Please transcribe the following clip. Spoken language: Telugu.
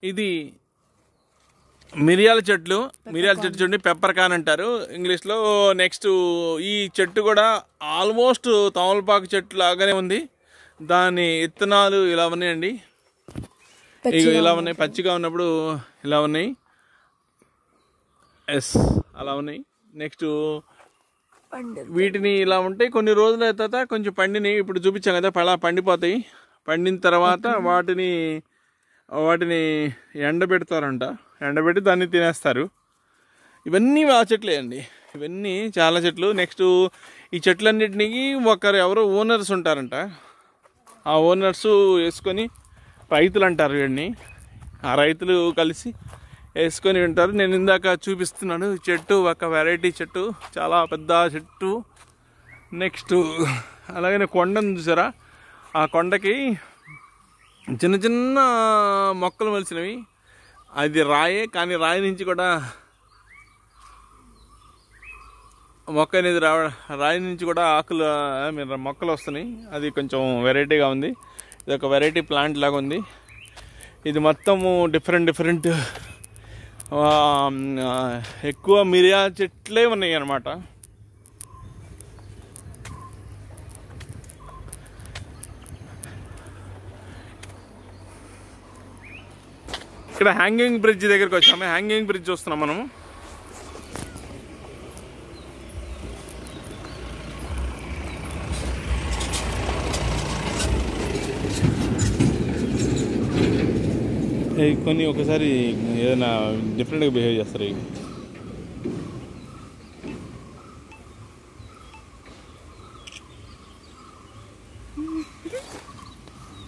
ఇది మిరియాల చెట్లు మిరియాల చెట్టు చూడండి పెప్పర్ కాన్ అంటారు ఇంగ్లీష్లో నెక్స్ట్ ఈ చెట్టు కూడా ఆల్మోస్ట్ తమలపాకు చెట్టు లాగానే ఉంది దాని ఇత్తనాలు ఇలా ఉన్నాయండి ఇక ఇలా ఉన్నాయి పచ్చిగా ఉన్నప్పుడు ఇలా ఉన్నాయి ఎస్ అలా ఉన్నాయి నెక్స్ట్ పండు వీటిని ఇలా ఉంటాయి కొన్ని రోజుల తర్వాత కొంచెం పండిని ఇప్పుడు చూపించాం కదా అలా పండిపోతాయి పండిన తర్వాత వాటిని వాటిని ఎండబెడతారంట ఎండబెట్టి దాన్ని తినేస్తారు ఇవన్నీ ఆ చెట్లే అండి ఇవన్నీ చాలా చెట్లు నెక్స్ట్ ఈ చెట్లన్నిటికి ఒకరు ఎవరో ఓనర్స్ ఉంటారంట ఆ ఓనర్స్ వేసుకొని రైతులు అంటారు వీడిని ఆ రైతులు కలిసి వేసుకొని ఉంటారు నేను ఇందాక చూపిస్తున్నాను ఈ చెట్టు ఒక వెరైటీ చెట్టు చాలా పెద్ద చెట్టు నెక్స్ట్ అలాగనే కొండను చూసారా ఆ కొండకి చిన్న చిన్న మొక్కలు మలిసినవి అది రాయే కానీ రాయి నుంచి కూడా మొక్క అనేది రావ రాయి నుంచి కూడా ఆకులు ఆ, మీరు మొక్కలు వస్తున్నాయి అది కొంచెం వెరైటీగా ఉంది ఇది ఒక వెరైటీ ప్లాంట్ లాగా ఉంది ఇది మొత్తము డిఫరెంట్ డిఫరెంట్ ఎక్కువ మిరియా చెట్లే ఉన్నాయి అన్నమాట ఇక్కడ హ్యాంగింగ్ బ్రిడ్జ్ దగ్గరికి వచ్చాము హ్యాంగింగ్ బ్రిడ్జ్ చూస్తున్నాం మనము ఈ కొన్ని ఒకసారి ఏదైనా డిఫరెంట్గా బిహేవ్ చేస్తారు ఇవి